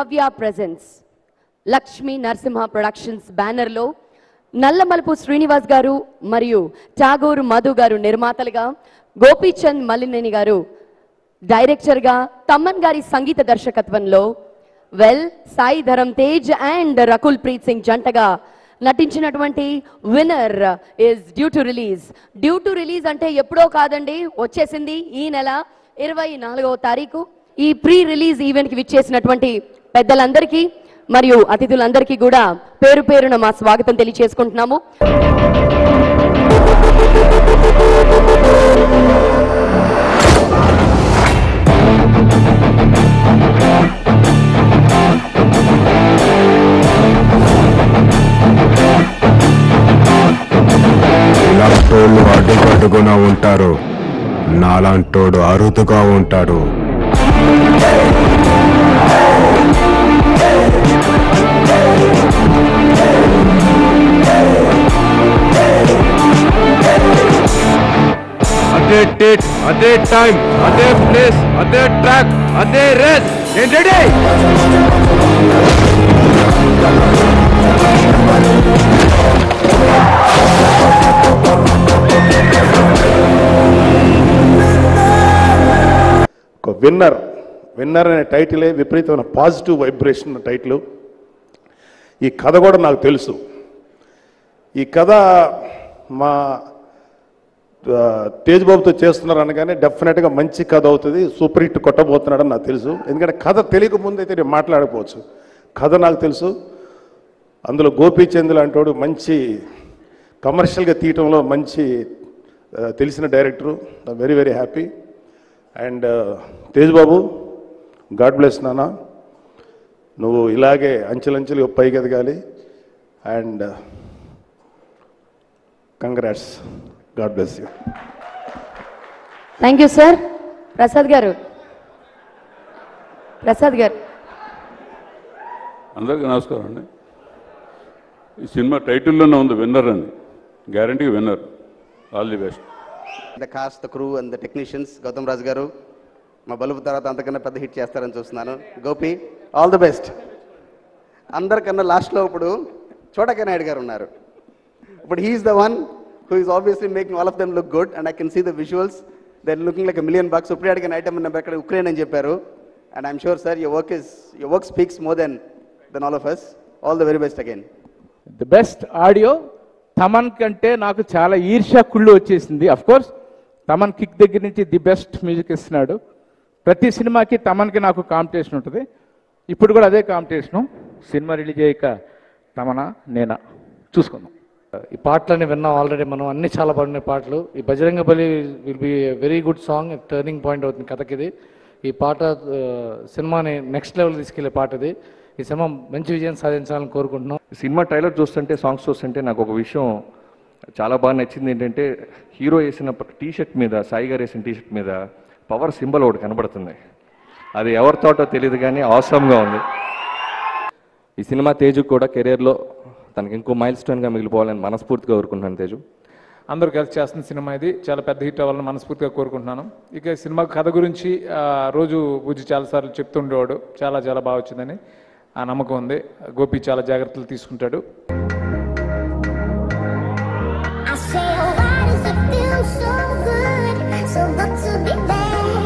భవ్య presence Lakshmi Narasimha productions బ్యానర్లో నల్లమలుపు శ్రీనివాస్ గారు మరియు టాగోరు మధు గారు నిర్మాతలుగా గోపీచంద్ మల్లినేని గారు డైరెక్టర్గా తమ్మన్ గారి సంగీత దర్శకత్వంలో వెల్ సాయి ధరమ్ తేజ్ అండ్ రకుల్ ప్రీత్ సింగ్ జంటగా నటించినటువంటి winner is due to release due to release అంటే ఎప్పుడో కాదండి వచ్చేసింది ఈ నెల ఇరవై నాలుగవ తారీఖు ఈ ప్రీ రిలీజ్ ఈవెంట్కి విచ్చేసినటువంటి పెద్దలందరికీ మరియు అతిథులందరికీ కూడా పేరు పేరున మా స్వాగతం తెలియచేసుకుంటున్నాము ఇలాంటోళ్ళు అడ్డుకట్టుకున్నా ఉంటారు నాలాంటోడు అరుదుగా ఉంటాడు అదే డేట్ అదే టైం అదే ప్లేస్ అదే ట్రాక్ అదే రేస్ నేను రెడీ ఒక విన్నర్ విన్నర్ అనే టైటిలే విపరీతమైన పాజిటివ్ వైబ్రేషన్ టైటిల్ ఈ కథ కూడా నాకు తెలుసు ఈ కథ మా ఆ, తేజ్ బాబుతో చేస్తున్నారు అనగానే డెఫినెట్గా మంచి కథ అవుతుంది సూపర్ హిట్ కొట్టబోతున్నాడని నాకు తెలుసు ఎందుకంటే కథ తెలియక ముందు అయితే నేను మాట్లాడకపోవచ్చు కథ నాకు తెలుసు అందులో గోపీచంద్ లాంటోడు మంచి కమర్షియల్గా తీయటంలో మంచి ఆ, తెలిసిన director very very happy and Tej బాబు గాడ్ బ్లెస్ నాన్న నువ్వు ఇలాగే అంచెలంచెలు పైకి ఎదగాలి and congrats God bless you thank you sir Prasad గారు ప్రసాద్ గారు అందరికీ నమస్కారం అండి ఈ సినిమా టైటిల్లోనే ఉంది విన్నర్ అని guarantee winner all the best the cast the crew and the technicians Gautham Raju గారు మా బలుపు తర్వాత అంతకన్నా పెద్ద హిట్ చేస్తారని చూస్తున్నాను గోపి ఆల్ ద బెస్ట్ అందరికన్నా లాస్ట్లో ఇప్పుడు చోటకే నాయుడు గారు ఉన్నారు ఇప్పుడు he's the one who is obviously making all of them look good and I can see the visuals they're looking like million bucks ఇప్పుడు అడిగిన ఐటమ్ నెంబర్ అక్కడ ఉక్రెయిన్ అని చెప్పారు and I'm sure sir your work is your work speaks more than than all of us all the very best again the best audio Thaman కంటే నాకు చాలా ఈర్ష్య కుళ్ళు వచ్చేసింది అఫ్ కోర్స్ తమన్ కిక్ దగ్గర నుంచి ది బెస్ట్ మ్యూజిక్ ఇస్తున్నాడు ప్రతి సినిమాకి తమన్కి నాకు కాంపిటీషన్ ఉంటుంది ఇప్పుడు కూడా అదే కాంపిటీషను సినిమా రిలీజ్ అయ్యాక తమనా నేనా చూసుకుందాం ఈ పాటలని విన్నాం ఆల్రెడీ మనం అన్ని చాలా బాగున్నాయి పాటలు ఈ Bajrangbali will be very good song turning point అవుతుంది కథకి ఇది ఈ పాట ఆ, సినిమాని నెక్స్ట్ లెవెల్ తీసుకెళ్లే పాట ఇది ఈ సినిమా మంచి విజయం సాధించాలని కోరుకుంటున్నాం సినిమా ట్రైలర్ చూస్తుంటే సాంగ్స్ చూస్తుంటే నాకు ఒక విషయం చాలా బాగా నచ్చింది ఏంటంటే హీరో వేసిన టీ షర్ట్ మీద సాయి గారు వేసిన టీ షర్ట్ మీద పవర్ సింబల్ ఒకటి కనబడుతుంది అది ఎవరి తోటో తెలియదు కానీ అవసరంగా ఉంది ఈ సినిమా తేజు కూడా కెరీర్లో తనకి ఇంకో మైల్ స్టోన్గా మిగిలిపోవాలని మనస్ఫూర్తిగా కోరుకుంటున్నాను తేజు అందరూ కలిసి చేస్తున్న సినిమా ఇది చాలా పెద్ద హిట్ అవ్వాలని మనస్ఫూర్తిగా కోరుకుంటున్నాను ఇక ఈ సినిమా కథ గురించి ఆ, రోజు బుజ్జి చాలాసార్లు చెప్తుండేవాడు చాలా చాలా బాగా వచ్చిందని ఆ నమ్మకం ఉంది గోపి చాలా జాగ్రత్తలు తీసుకుంటాడు I say, oh, why does it feel so good, so good to be back?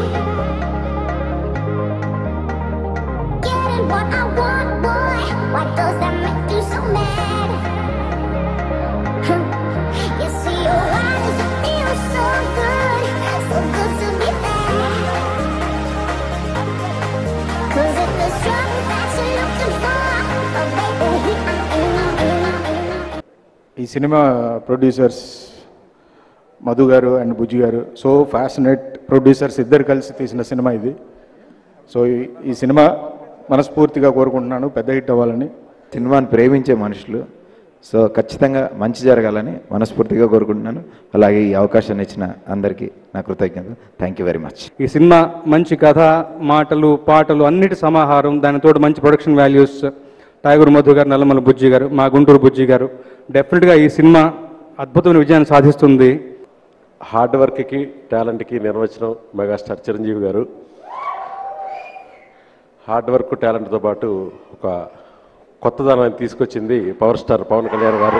Getting what I want, boy. Why does that make you so mad? you see, oh, why does it feel so good, so good to be back? Cause if the trouble that you're looking for, oh, baby, I know, I know, I know. ఈ సినిమా producers Madhu గారు and బుజ్జి గారు so passionate producers ఇద్దరు కలిసి తీసిన cinema ఇది so ఈ- ఈ సినిమా మనస్ఫూర్తిగా కోరుకుంటున్నాను పెద్ద హిట్ అవ్వాలని సినిమాని ప్రేమించే మనుషులు సో ఖచ్చితంగా మంచి జరగాలని మనస్ఫూర్తిగా కోరుకుంటున్నాను అలాగే ఈ అవకాశాన్ని ఇచ్చిన అందరికీ నా కృతజ్ఞత థ్యాంక్ యూ వెరీ మచ్ ఈ సినిమా మంచి కథ మాటలు పాటలు అన్నిటి సమాహారం దానితో మంచి ప్రొడక్షన్ వాల్యూస్ టైగర్ మధు గారు నల్లమల బుజ్జి గారు మా గుంటూరు బుజ్జి గారు డెఫినెట్గా ఈ సినిమా అద్భుతమైన విజయాన్ని సాధిస్తుంది హార్డ్ వర్క్కి టాలెంట్కి నిర్వచనం మెగాస్టార్ చిరంజీవి గారు హార్డ్ వర్క్ టాలెంట్తో పాటు ఒక కొత్తదనాన్ని తీసుకొచ్చింది పవర్ స్టార్ పవన్ కళ్యాణ్ గారు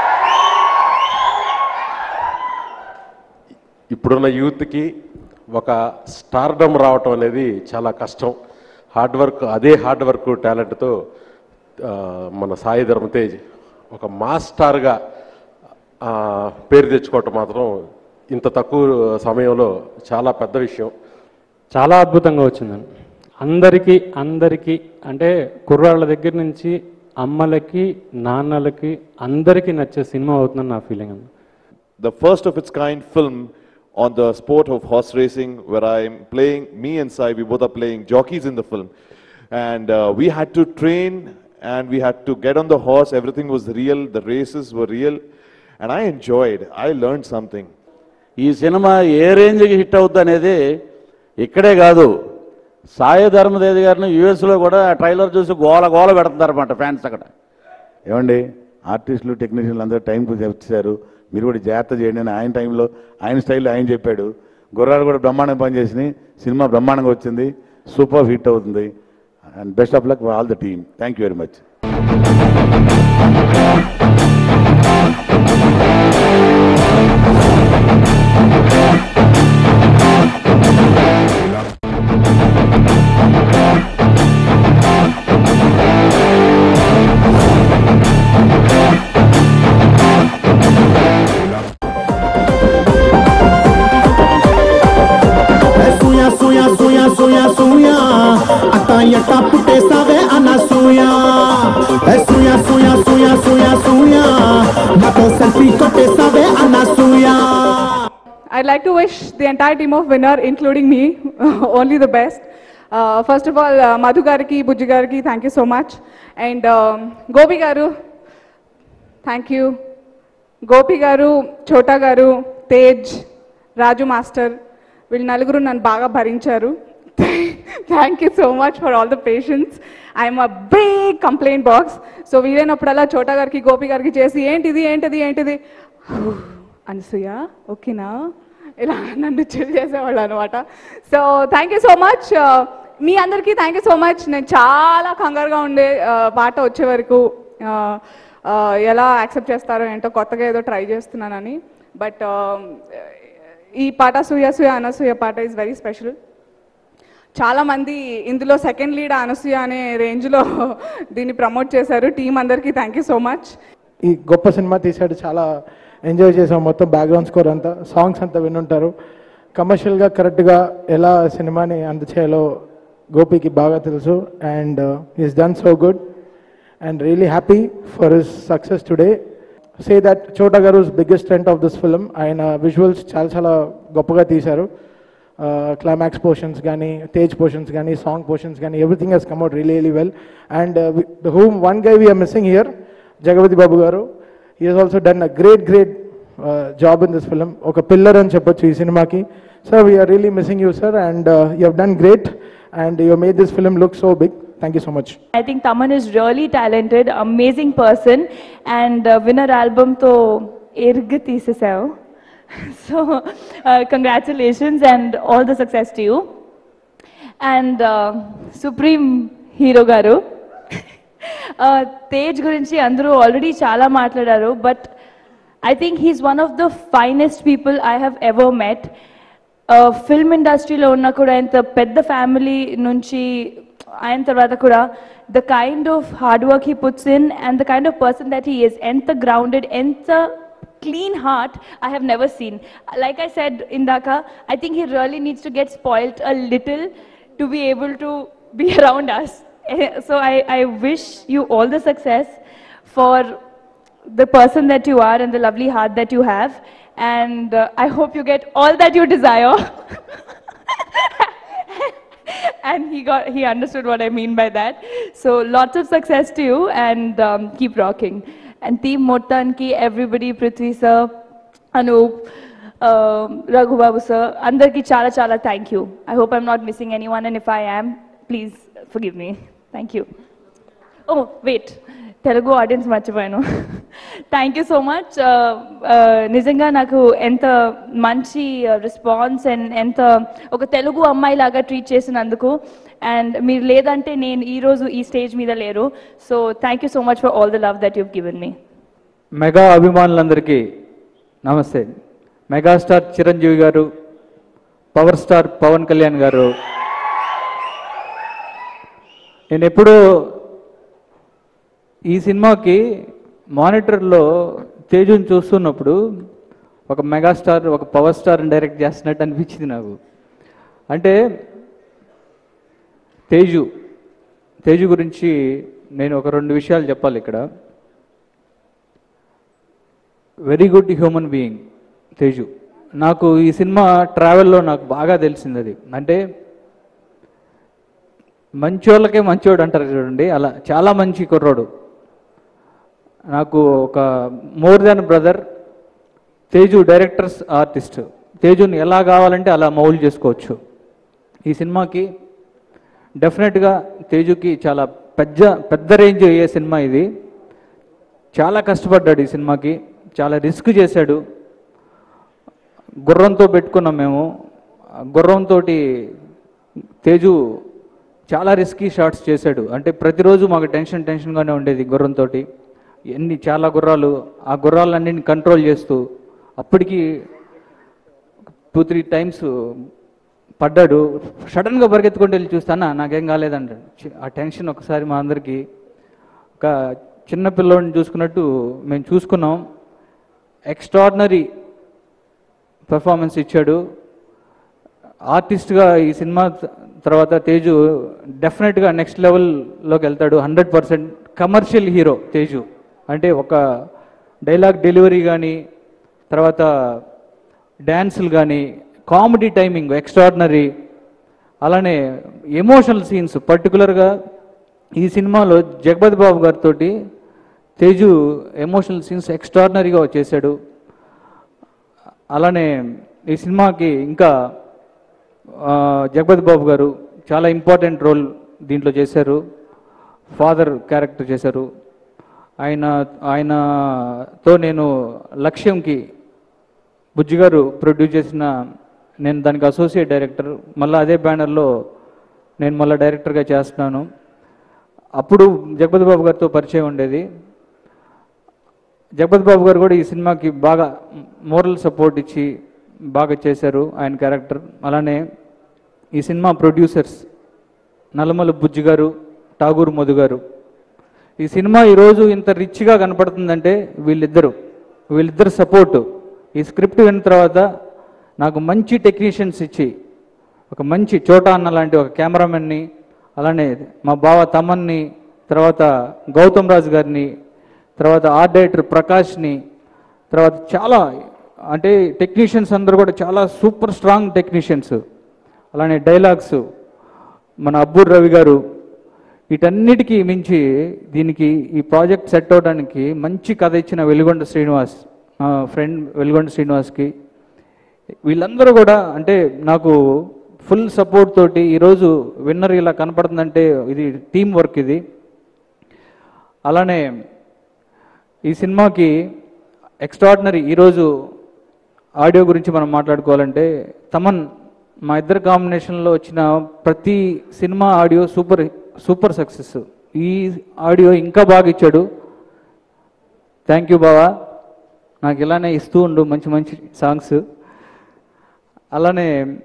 ఇప్పుడున్న యూత్కి ఒక స్టార్డమ్ రావటం అనేది చాలా కష్టం హార్డ్ వర్క్ అదే హార్డ్ వర్క్ టాలెంట్తో ఆ, మన సాయి ధర్మ తేజ్ ఒక మాస్ స్టార్గా ఆ, పేరు తెచ్చుకోవటం మాత్రం ఇంత తక్కువ సమయంలో చాలా పెద్ద విషయం చాలా అద్భుతంగా వచ్చిందండి అందరికీ అందరికీ అంటే కుర్రాళ్ళ దగ్గర నుంచి అమ్మలకి నాన్నలకి అందరికీ నచ్చే సినిమా అవుతుందని నా ఫీలింగ్ అండి the first of its kind film on the sport of horse racing, where I'm playing, me and Sai, we both are playing jockeys in the film. And uh, we had to train and we had to get on the horse. Everything was real, the races were real. And I enjoyed, I learned something. ఈ సినిమా ఏ రేంజ్కి hit అవుద్ది అనేది ఇక్కడే కాదు సాయి ధర్మదేవి గారిని యూఎస్లో కూడా ట్రైలర్ చూసి గోల గోల పెడుతున్నారన్నమాట ఫ్యాన్స్ అక్కడ ఏమండి ఆర్టిస్టులు టెక్నీషియన్లు అందరూ టైంకు వచ్చారు మీరు కూడా జాగ్రత్త చేయండి అని ఆయన టైంలో ఆయన స్టైల్లో ఆయన చెప్పాడు గుర్రాలు కూడా బ్రహ్మాండంగా పనిచేసినాయి సినిమా బ్రహ్మాండంగా వచ్చింది సూపర్ హిట్ అవుతుంది and best of luck all the team thank you very much సూయా సూయా సూయా సూయా సూయా అట్ట ఎట్ట పుట్టేస్తావే అన్న సూయా ఏ సూయా సూయా సూయా సూయా సూయా నాతో సెల్ఫీ కొట్టేస్తావే అన్న సూయా I'd like to wish the entire team of winner, including me, only the best. Uh, first of all, uh, Madhu Gariki, Bujji Gariki, thank you so much. And um, Gopi Garu, thank you. Gopi గారు చోటా గారు తేజ్ రాజు master వీళ్ళు నలుగురు నన్ను బాగా భరించారు thank you so much for all the patience I'm a big complaint box so వీలైనప్పుడల్లా చోటా గారికి గోపి గారికి చేసి ఏంటిది ఏంటిది ఏంటిది అనసూయ ఓకేనా ఇలా నన్ను చిల్ చేసేవాళ్ళు అనమాట so thank you so much మీ అందరికీ థ్యాంక్ యూ సో మచ్ నేను చాలా కంగారుగా ఉండే ఆ, పాట వచ్చే వరకు ఆ, ఆ, ఎలా యాక్సెప్ట్ చేస్తారో ఏంటో కొత్తగా ఏదో ట్రై చేస్తున్నానని బట్ ఈ పాట సూయ సూయ అనసూయ పాట ఈజ్ వెరీ స్పెషల్ చాలా మంది ఇందులో సెకండ్ లీడ్ అనసూయ అనే రేంజ్లో దీన్ని ప్రమోట్ చేశారు టీం అందరికీ థ్యాంక్ యూ సో మచ్ ఈ గొప్ప సినిమా తీశాడు చాలా ఎంజాయ్ చేసాం మొత్తం బ్యాక్గ్రౌండ్ స్కోర్ అంతా సాంగ్స్ అంతా వినుంటారు కమర్షియల్గా కరెక్ట్గా ఎలా సినిమాని అందచేయాలో గోపికి బాగా తెలుసు and is done so good and really happy for his success today say that Chota గారు biggest strength of this film ఆయన విజువల్స్ చాలా చాలా గొప్పగా తీశారు క్లైమాక్స్ పోర్షన్స్ కానీ తేజ్ పోర్షన్స్ కానీ సాంగ్ పోర్షన్స్ కానీ everything he's come out really really well and the whom one guy we're missing here Jagapathi Babu గారు ఈ he's also done a great great job in this film ఒక పిల్లర్ అని చెప్పొచ్చు ఈ సినిమాకి sir we're really missing you sir and you have done great and you made this film look so big thank you so much I think Taman is really talented, amazing person, and uh, winner album to erg తీసేసావు so congratulations and all the success to you and supreme hero గారు తేజ్ గురించి అందరూ already చాలా మాట్లాడారు but I think he's one of the finest people I have ever met film ఇండస్ట్రీలో ఉన్న కూడా ఇంత పెద్ద ఫ్యామిలీ నుంచి అయిన తర్వాత కూడా the kind of hard work he puts in and the kind of person that he is ఎంత గ్రౌండెడ్ ఎంత clean heart I have never seen. Like I said in Dhaka, I think he really needs to get spoilt a little to be able to be around us. So I, I wish you all the success for the person that you are and the lovely heart that you have. And uh, I hope you get all that you desire. and he got he understood what I mean by that. So lots of success to you and um, keep rocking. And team Motanki, everybody, Prithvi sir, Anoop, um, Raghu Babu sir, Andarki chala chala thank you. I hope I'm not missing anyone and if I am, please forgive me. Thank you. Oh, wait. Telugu audience మర్చిపోయాను thank you so much నిజంగా నాకు ఎంత మంచి response and ఎంత ఒక తెలుగు అమ్మాయి లాగా treat చేసినందుకు అండ్ మీరు లేదంటే నేను ఈ రోజు ఈ స్టేజ్ మీద లేరు so thank you so much for all the love that you've given మీ మెగా అభిమానులందరికీ నమస్తే మెగాస్టార్ చిరంజీవి గారు పవర్ స్టార్ పవన్ కళ్యాణ్ గారు నేను ఎప్పుడూ ఈ సినిమాకి మానిటర్లో తేజుని చూస్తున్నప్పుడు ఒక మెగాస్టార్ ఒక పవర్ స్టార్ని డైరెక్ట్ చేస్తున్నట్టు అనిపించింది నాకు అంటే తేజు తేజు గురించి నేను ఒక రెండు విషయాలు చెప్పాలి ఇక్కడ very good human being Teju నాకు ఈ సినిమా ట్రావెల్లో నాకు బాగా తెలిసింది అది అంటే మంచోళ్ళకే మంచోడు అంటారు చూడండి అలా చాలా మంచి కుర్రోడు నాకు ఒక more than brother Teju directors artist తేజుని ఎలా కావాలంటే అలా మౌల్ చేసుకోవచ్చు ఈ సినిమాకి డెఫినెట్గా తేజుకి చాలా పెద్ద పెద్ద రేంజ్ అయ్యే సినిమా ఇది చాలా కష్టపడ్డాడు ఈ సినిమాకి చాలా రిస్క్ చేశాడు గుర్రంతో పెట్టుకున్నాం మేము ఆ గుర్రంతో తేజు చాలా రిస్కీ షాట్స్ చేశాడు అంటే ప్రతిరోజు మాకు టెన్షన్ టెన్షన్గానే ఉండేది గుర్రంతో ఎన్ని చాలా గుర్రాలు ఆ గుర్రాలన్నింటిని కంట్రోల్ చేస్తూ అప్పటికి టూ త్రీ టైమ్స్ పడ్డాడు సడన్గా పరిగెత్తుకుంటూ వెళ్ళి చూస్తానా నాకేం కాలేదంటాడు చి- ఆ టెన్షన్ ఒకసారి మా అందరికీ ఒక చిన్న పిల్లోడిని చూసుకున్నట్టు మేము చూసుకున్నాం ఎక్స్ట్రాడినరీ పెర్ఫార్మెన్స్ ఇచ్చాడు ఆర్టిస్ట్గా ఈ సినిమా త- తర్వాత తేజు డెఫినెట్గా నెక్స్ట్ లెవెల్లోకి వెళ్తాడు hundred percent commercial hero Teju అంటే ఒక డైలాగ్ డెలివరీ కానీ తర్వాత డ్యాన్సులు కానీ కామెడీ టైమింగ్ ఎక్స్ట్రాడినరీ అలానే ఎమోషనల్ సీన్స్ పర్టికులర్గా ఈ సినిమాలో జగపతి బాబు గారితో తేజు ఎమోషనల్ సీన్స్ ఎక్స్ట్రాడినరీగా చేశాడు అలానే ఈ సినిమాకి ఇంకా ఆ, జగపతి బాబు గారు చాలా ఇంపార్టెంట్ రోల్ దీంట్లో చేశారు ఫాదర్ క్యారెక్టర్ చేశారు ఆయన ఆయనతో నేను లక్ష్యంకి బుజ్జి గారు ప్రొడ్యూస్ చేసిన నేను దానికి అసోసియేట్ డైరెక్టర్ మళ్ళీ అదే బ్యానర్లో నేను మళ్ళీ డైరెక్టర్గా చేస్తున్నాను అప్పుడు జగపతి బాబు గారితో పరిచయం ఉండేది జగపతి బాబు గారు కూడా ఈ సినిమాకి బాగా మోరల్ సపోర్ట్ ఇచ్చి బాగా చేశారు ఆయన క్యారెక్టర్ అలానే ఈ సినిమా ప్రొడ్యూసర్స్ నల్లమల బుజ్జి గారు ఠాగూర్ మధు గారు ఈ సినిమా ఈరోజు ఇంత రిచ్గా కనపడుతుందంటే వీళ్ళిద్దరు వీళ్ళిద్దరు సపోర్టు ఈ స్క్రిప్ట్ విన్న తర్వాత నాకు మంచి టెక్నీషియన్స్ ఇచ్చి ఒక మంచి చోటా అన్న లాంటి ఒక కెమెరామెన్ని అలానే మా బావ తమన్ని తర్వాత గౌతమ్ రాజు గారిని తర్వాత ఆర్ట్ డైరెక్టర్ ప్రకాష్ని తర్వాత చాలా అంటే టెక్నీషియన్స్ అందరూ కూడా చాలా సూపర్ స్ట్రాంగ్ టెక్నీషియన్స్ అలానే డైలాగ్స్ మన అబ్బూర్ రవి గారు వీటన్నిటికీ మించి దీనికి ఈ ప్రాజెక్ట్ సెట్ అవడానికి మంచి కథ ఇచ్చిన వెలుగొండ శ్రీనివాస్ నా ఫ్రెండ్ వెలుగొండ శ్రీనివాస్కి వీళ్ళందరూ కూడా అంటే నాకు ఫుల్ సపోర్ట్ తోటి ఈరోజు విన్నర్ ఇలా కనపడుతుందంటే ఇది టీం వర్క్ ఇది అలానే ఈ సినిమాకి ఎక్స్ట్రాడినరీ ఈరోజు ఆడియో గురించి మనం మాట్లాడుకోవాలంటే తమన్ మా ఇద్దరు కాంబినేషన్లో వచ్చిన ప్రతి సినిమా ఆడియో సూపర్ సూపర్ సక్సెస్ ఈ ఆడియో ఇంకా బాగా ఇచ్చాడు థ్యాంక్ యూ బావా నాకు ఇలానే ఇస్తూ ఉండు మంచి మంచి సాంగ్స్ అలానే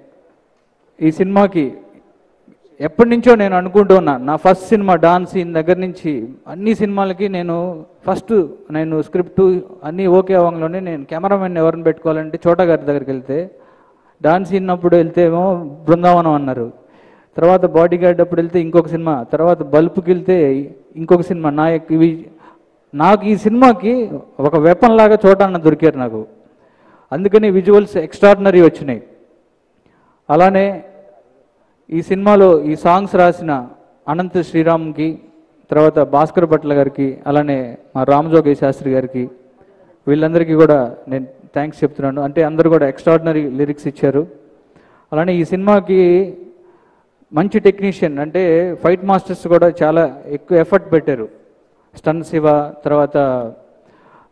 ఈ సినిమాకి ఎప్పటి నుంచో నేను అనుకుంటూ ఉన్నా నా ఫస్ట్ సినిమా డాన్స్ సీన్ దగ్గర నుంచి అన్ని సినిమాలకి నేను ఫస్ట్ నేను స్క్రిప్ట్ అన్నీ ఓకే అవ్వగానే నేను కెమెరామెన్ ఎవరిని పెట్టుకోవాలంటే చోటా గారి దగ్గరికి వెళ్తే డాన్స్ సీన్ అప్పుడు వెళ్తే ఏమో బృందావనం అన్నారు తర్వాత బాడీ గార్డ్ అప్పుడు వెళ్తే ఇంకొక సినిమా తర్వాత బల్బుకి వెళ్తే ఇంకొక సినిమా నాయక్ ఇవి నాకు ఈ సినిమాకి ఒక వెపన్ లాగా చోటాన్న దొరికారు నాకు అందుకని విజువల్స్ ఎక్స్ట్రాడినరీ వచ్చినాయి అలానే ఈ సినిమాలో ఈ సాంగ్స్ రాసిన అనంత శ్రీరామ్కి తర్వాత భాస్కర్ భట్ల గారికి అలానే మా రామజోగయ్య శాస్త్రి గారికి వీళ్ళందరికీ కూడా నేను థ్యాంక్స్ చెప్తున్నాను అంటే అందరూ కూడా ఎక్స్ట్రాడినరీ లిరిక్స్ ఇచ్చారు అలానే ఈ సినిమాకి మంచి టెక్నీషియన్ అంటే ఫైట్ మాస్టర్స్ కూడా చాలా ఎక్కువ ఎఫర్ట్ పెట్టారు స్టన్ శివ తర్వాత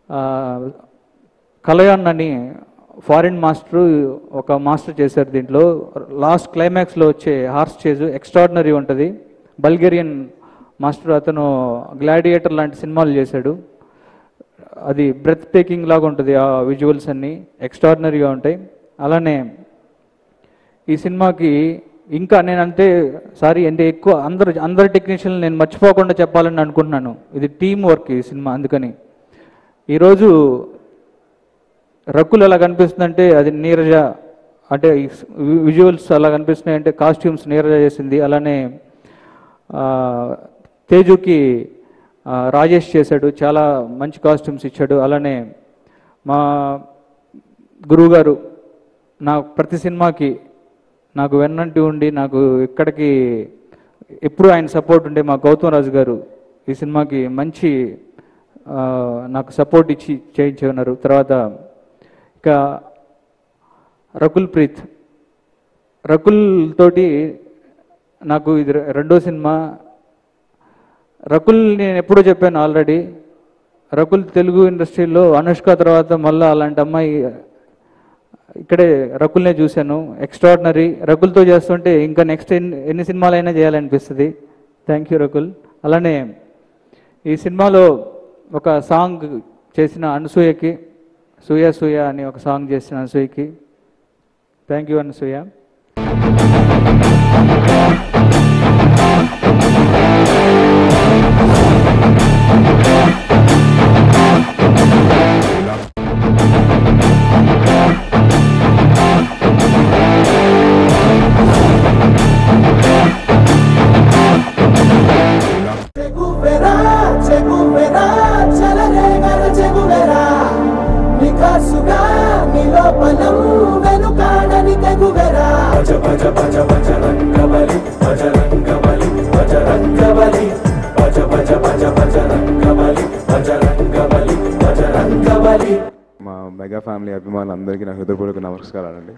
ఆ, కలయాన్ అని ఫారిన్ మాస్టర్ ఒక మాస్టర్ చేశారు దీంట్లో లాస్ట్ క్లైమాక్స్లో వచ్చే హార్స్ చేజ్ ఎక్స్ట్రాడినరీ ఉంటుంది బల్గేరియన్ మాస్టర్ అతను గ్లాడియేటర్ లాంటి సినిమాలు చేశాడు అది బ్రెత్ టేకింగ్ లాగా ఉంటుంది ఆ విజువల్స్ అన్నీ ఎక్స్ట్రాడినరీగా ఉంటాయి అలానే ఈ సినిమాకి ఇంకా నేను అంతే సారీ అంటే ఎక్కువ అందరు అందరు టెక్నీషియన్లు నేను మర్చిపోకుండా చెప్పాలని అనుకుంటున్నాను ఇది టీం వర్క్ ఈ సినిమా అందుకని ఈరోజు రక్కులు ఎలా కనిపిస్తుందంటే అది నీరజ అంటే విజువల్స్ అలా కనిపిస్తున్నాయి అంటే కాస్ట్యూమ్స్ నీరజ చేసింది అలానే ఆ, తేజుకి ఆ, రాజేష్ చేశాడు చాలా మంచి కాస్ట్యూమ్స్ ఇచ్చాడు అలానే మా గురువుగారు నా ప్రతి సినిమాకి నాకు వెన్నంటి ఉండి నాకు ఇక్కడికి ఎప్పుడు ఆయన సపోర్ట్ ఉండే మా గౌతమ్ రాజు గారు ఈ సినిమాకి మంచి ఆ, నాకు సపోర్ట్ ఇచ్చి చేయించి ఉన్నారు తర్వాత ఇక రకుల్ ప్రీత్ రకుల్ తోటి నాకు ఇది రె- రెండో సినిమా రకుల్ నేను ఎప్పుడో చెప్పాను ఆల్రెడీ రకుల్ తెలుగు ఇండస్ట్రీలో అనుష్క తర్వాత మళ్ళీ అలాంటి అమ్మాయి ఇక్కడే రకుల్నే చూశాను ఎక్స్ట్రాడినరీ రకుల్తో చేస్తుంటే ఇంకా నెక్స్ట్ ఎన్ని ఎన్ని సినిమాలైనా చేయాలనిపిస్తుంది థ్యాంక్ యూ రకుల్ అలానే ఈ సినిమాలో ఒక సాంగ్ చేసిన అనసూయకి సూయ సూయ అని ఒక సాంగ్ చేసిన అనసూయకి thank you Anasuya Che Guevara Che Guevara చలరేగర చెగువెరా నికాసుగా నిలోపలం వెనుకాడని తెగువెరా భజ భజ భజ భజ రంగబలి భజ రంగబలి భజ రంగబలి భజ భజ భజ భజ రంగబలి భజ రంగబలి భజ రంగబలి మా మెగా ఫ్యామిలీ అభిమానులందరికీ నా హృదయపూర్వక నమస్కారాలండి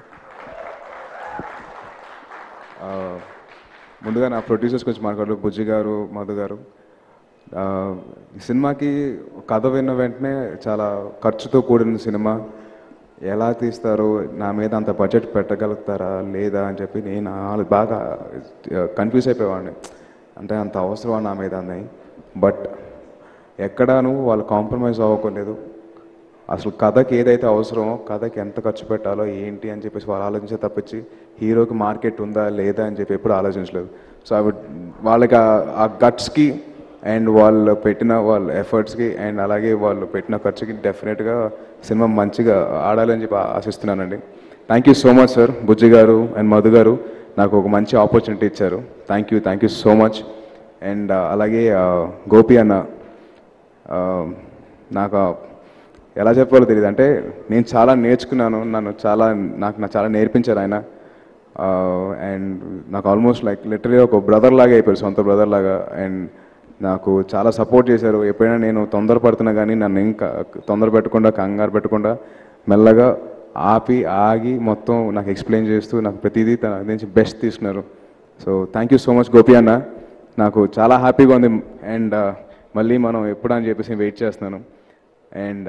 ఆ, ముందుగా నా ప్రొడ్యూసర్స్ గురించి మాట్లాడారు బుజ్జి గారు మధు గారు ఆ, ఈ సినిమాకి కథ విన్న వెంటనే చాలా ఖర్చుతో కూడిన సినిమా ఎలా తీస్తారు నా మీద అంత బడ్జెట్ పెట్టగలుగుతారా లేదా అని చెప్పి నేను ఆ- బాగా కన్ఫ్యూజ్ అయిపోయేవాడిని అంటే అంత అవసరం నా మీద అని బట్ ఎక్కడాను వాళ్ళు కాంప్రమైజ్ అవ్వకలేదు అసలు కథకి ఏదైతే అవసరమో కథకి ఎంత ఖర్చు పెట్టాలో ఏంటి అని చెప్పేసి వాళ్ళు ఆలోచించే తప్పించి హీరోకి మార్కెట్ ఉందా లేదా అని చెప్పి ఎప్పుడు ఆలోచించలేదు సో అవి వాళ్ళకి ఆ- ఆ గట్స్కి అండ్ వాళ్ళు పెట్టిన వాళ్ళ ఎఫర్ట్స్కి అండ్ అలాగే వాళ్ళు పెట్టిన ఖర్చుకి డెఫినెట్గా సినిమా మంచిగా ఆడాలని చెప్పి ఆశిస్తున్నానండి thank you so much sir Bujji గారు అండ్ మధు గారు నాకు ఒక మంచి ఆపర్చునిటీ ఇచ్చారు thank you thank you so much and అలాగే ఆ, గోపి అన్న ఆ, నాకు ఆ- ఎలా చెప్పాలో తెలియదు అంటే నేను చాలా నేర్చుకున్నాను నన్ను చాలా నాకు నాకు చాలా నేర్పించారు ఆయన అండ్ నాకు ఆల్మోస్ట్ లైక్ లిటరలీ ఒక బ్రదర్ లాగా అయిపోయారు సొంత బ్రదర్ లాగా అండ్ నాకు చాలా సపోర్ట్ చేశారు ఎప్పుడైనా నేను తొందరపడుతున్నా కానీ నన్ను ఇంకా తొందర పెట్టకుండా కంగారు పెట్టకుండా మెల్లగా ఆపి ఆగి మొత్తం నాకు ఎక్స్ప్లెయిన్ చేస్తూ నాకు ప్రతిదీ తన నుంచి బెస్ట్ తీసుకున్నారు so thank you so much Gopi అన్న నాకు చాలా హ్యాపీగా ఉంది అండ్ మళ్ళీ మనం ఎప్పుడు అని చెప్పేసి వెయిట్ చేస్తున్నాను అండ్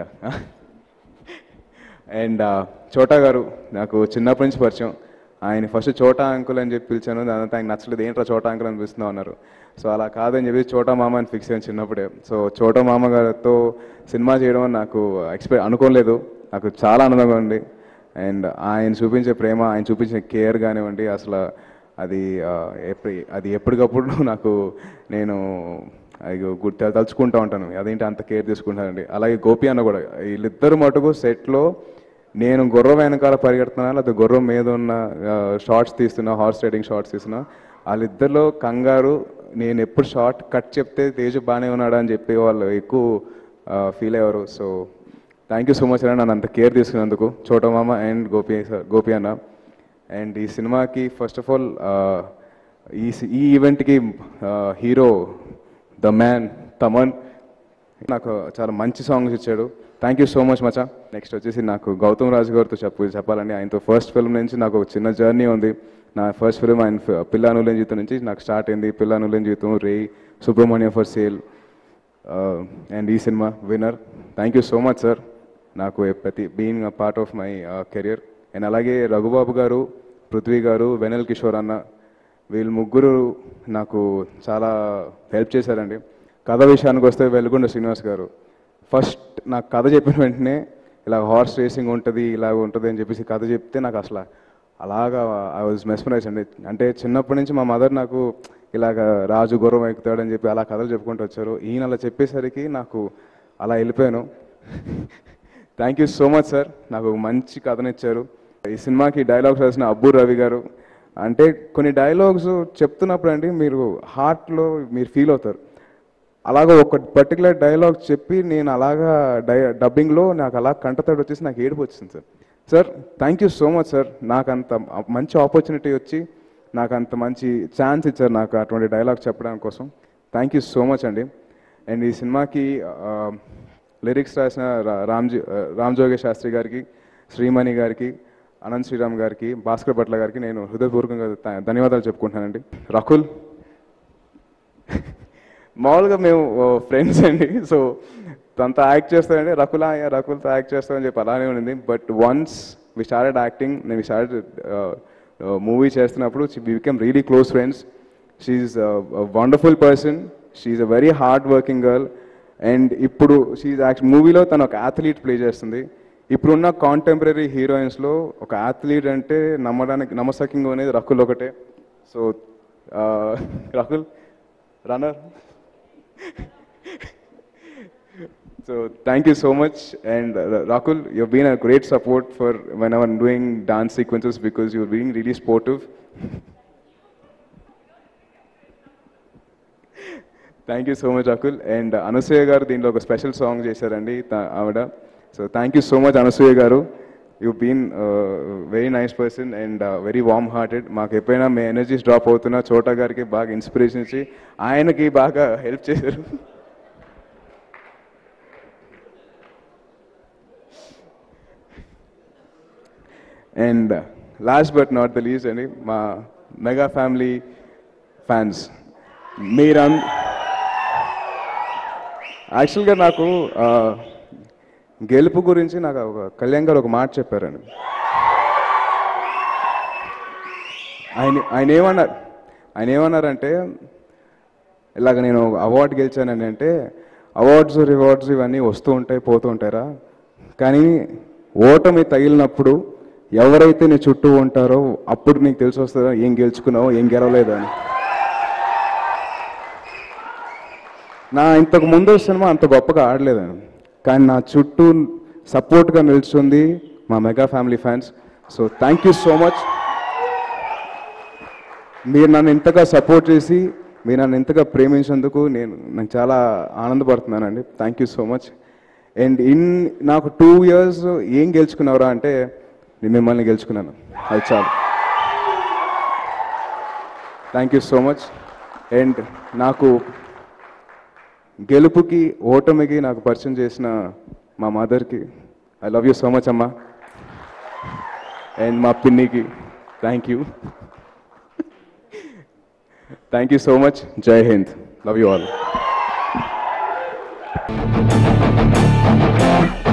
అండ్ చోటా గారు నాకు చిన్నప్పటి నుంచి పరిచయం ఆయన ఫస్ట్ చోటా అంకుల్ అని చెప్పి పిలిచాను దాని తర్వాత ఆయన నచ్చలేదు ఏంట్రా చోటా అంకుల్ అని పిలుస్తున్నావు అన్నారు సో అలా కాదని చెప్పి చోటా మామ అని ఫిక్స్ అయ్యాను చిన్నప్పుడే సో చోటా మామ గారితో సినిమా చేయడం అని నాకు ఎక్స్పెక్ట్ అనుకోలేదు నాకు చాలా ఆనందంగా ఉంది అండ్ ఆయన చూపించే ప్రేమ ఆయన చూపించే కేర్ కానివ్వండి అసలు అది ఆ, ఎప్పటి అది ఎప్పటికప్పుడు నాకు నేను అది గుర్తు తలుచుకుంటూ ఉంటాను అదేంటి అంత కేర్ తీసుకుంటానండి అలాగే గోపి అన్న కూడా వీళ్ళిద్దరు మటుకు సెట్లో నేను గుర్రం వెనకాల పరిగెడుతున్నా లేకపోతే గుర్రం మీద ఉన్న షార్ట్స్ తీస్తున్నా హార్స్ రైడింగ్ షార్ట్స్ తీస్తున్నా వాళ్ళిద్దరిలో కంగారు నేను ఎప్పుడు షార్ట్ కట్ చెప్తే తేజు బాగానే ఉన్నాడు అని చెప్పి వాళ్ళు ఎక్కువ ఫీల్ అయ్యారు so thank you so much అన్న నన్ను అంత కేర్ తీసుకున్నందుకు చోటమామ అండ్ గోపి సార్ గోపి అన్న అండ్ ఈ సినిమాకి ఫస్ట్ ఆఫ్ ఆల్ ఈ సి- ఈ ఈవెంట్కి హీరో ద మ్యాన్ తమన్ నాకు చాలా మంచి సాంగ్స్ ఇచ్చాడు థ్యాంక్ యూ సో మచ్ మచా నెక్స్ట్ వచ్చేసి నాకు గౌతమ్ రాజు గారితో చెప్పు చెప్పాలండి ఆయనతో ఫస్ట్ ఫిల్మ్ నుంచి నాకు ఒక చిన్న జర్నీ ఉంది నా ఫస్ట్ ఫిల్మ్ ఆయన ఫి- పిల్లా నులేని జీవితం నుంచి నాకు స్టార్ట్ అయింది పిల్లా నులేని జీవితం రే సుబ్రహ్మణ్యం ఫర్ సేల్ అండ్ ఈ సినిమా winner thank you so much sir నాకు ఏ ప్రతి being a part of my career and అలాగే రఘుబాబు గారు పృథ్వీ గారు వెనల్ కిషోర్ అన్న వీళ్ళు ముగ్గురు నాకు చాలా హెల్ప్ చేశారండి కథ విషయానికి వస్తే వెలుగుండ శ్రీనివాస్ గారు ఫస్ట్ నాకు కథ చెప్పిన వెంటనే ఇలా హార్స్ రేసింగ్ ఉంటుంది ఇలా ఉంటుంది అని చెప్పేసి కథ చెప్తే నాకు అసలు అలాగా ఐ వాజ్ మెస్మరైజ్ అండి అంటే చిన్నప్పటి నుంచి మా మదర్ నాకు ఇలాగ రాజు గుర్రం ఎక్కుతాడని చెప్పి అలా కథలు చెప్పుకుంటూ వచ్చారు ఈయన అలా చెప్పేసరికి నాకు అలా వెళ్ళిపోయాను thank you so much sir నాకు మంచి కథనిచ్చారు ఈ సినిమాకి డైలాగ్స్ రాసిన అబ్బు రవి గారు అంటే కొన్ని డైలాగ్స్ చెప్తున్నప్పుడు అండి మీరు హార్ట్లో మీరు ఫీల్ అవుతారు అలాగ ఒక పర్టికులర్ డైలాగ్ చెప్పి నేను అలాగా డై డబ్బింగ్లో నాకు అలా కంటతడి వచ్చేసి నాకు ఏడుపు వచ్చింది sir sir thank you so much sir నాకు అంత మంచి ఆపర్చునిటీ వచ్చి నాకు అంత మంచి ఛాన్స్ ఇచ్చారు నాకు అటువంటి డైలాగ్ చెప్పడానికి కోసం థ్యాంక్ యూ సో మచ్ అండి అండ్ ఈ సినిమాకి లిరిక్స్ రాసిన రా- రామ్జీ ఆ, రామ్ జోగేష్ శాస్త్రి గారికి శ్రీమణి గారికి అనంత్ శ్రీరామ్ గారికి భాస్కర్ భట్ల గారికి నేను హృదయపూర్వకంగా ధ- ధన్యవాదాలు చెప్పుకుంటున్నానండి రకుల్ మామూలుగా మేము ఫ్రెండ్స్ అండి సో తనతో యాక్ట్ చేస్తానండి రకుల్ ఆ, రకుల్తో యాక్ట్ చేస్తామని చెప్పి అలానే ఉండింది but once we started acting నేను స్టార్టెడ్ మూవీ చేస్తున్నప్పుడు we became really close friends she's wonderful person she's a very hard working girl and ఇప్పుడు షీఈ్ యాక్ట్ మూవీలో తను ఒక అథ్లీట్ ప్లే చేస్తుంది ఇప్పుడున్న కాంటెంపరీ హీరోయిన్స్లో ఒక అథ్లీట్ అంటే నమ్మడానికి నమ్మసక్యంగా అనేది రకుల్ ఒకటే so Rakul runner So thank you so much, and uh, Rakul, you've been a great support for whenever I'm doing dance sequences because you're being really sportive. Thank you so much అకుల్ and Anasuya గారు దీంట్లో ఒక special song చేశారండి త- ఆవిడ so thank you so much Anasuya గారు you been very nice person and very warm hearted మాకు ఎప్పుడైనా మీ ఎనర్జీస్ డ్రాప్ అవుతున్నా చోటా గారికి బాగా ఇన్స్పిరేషన్ ఇచ్చి ఆయనకి బాగా హెల్ప్ చేశారు and last but not the least అండి మా మెగా ఫ్యామిలీ ఫ్యాన్స్ మీరం యాక్చువల్గా నాకు ఆ, గెలుపు గురించి నాకు ఒక కళ్యాణ్ గారు ఒక మాట చెప్పారండి ఆయన ఆయన ఏమన్నారు ఆయన ఏమన్నారంటే ఇలాగ నేను అవార్డు గెలిచానని అంటే అవార్డ్స్ రివార్డ్స్ ఇవన్నీ వస్తూ ఉంటాయి పోతూ ఉంటారా కానీ ఓటమి తగిలినప్పుడు ఎవరైతే నీ చుట్టూ ఉంటారో అప్పుడు నీకు తెలిసి వస్తుందో ఏం గెలుచుకున్నావో ఏం గెలవలేదు అని నా ఇంతకు ముందు సినిమా అంత గొప్పగా ఆడలేదండి కానీ నా చుట్టూ సపోర్ట్గా నిల్చుంది మా mega family fans so thank you so much మీరు నన్ను ఇంతగా సపోర్ట్ చేసి మీరు నన్ను ఇంతగా ప్రేమించినందుకు నేను నాకు చాలా ఆనందపడుతున్నానండి thank you so much and in నాకు టూ ఇయర్స్ ఏం గెలుచుకున్నారా అంటే నేను మిమ్మల్ని గెలుచుకున్నాను అది చాలు thank you so much and నాకు గెలుపుకి ఓటమికి నాకు పరిచయం చేసిన మా మదర్కి I love you so much అమ్మా అండ్ మా పిన్నికి thank you thank you so much జై హింద్ లవ్ యూ ఆల్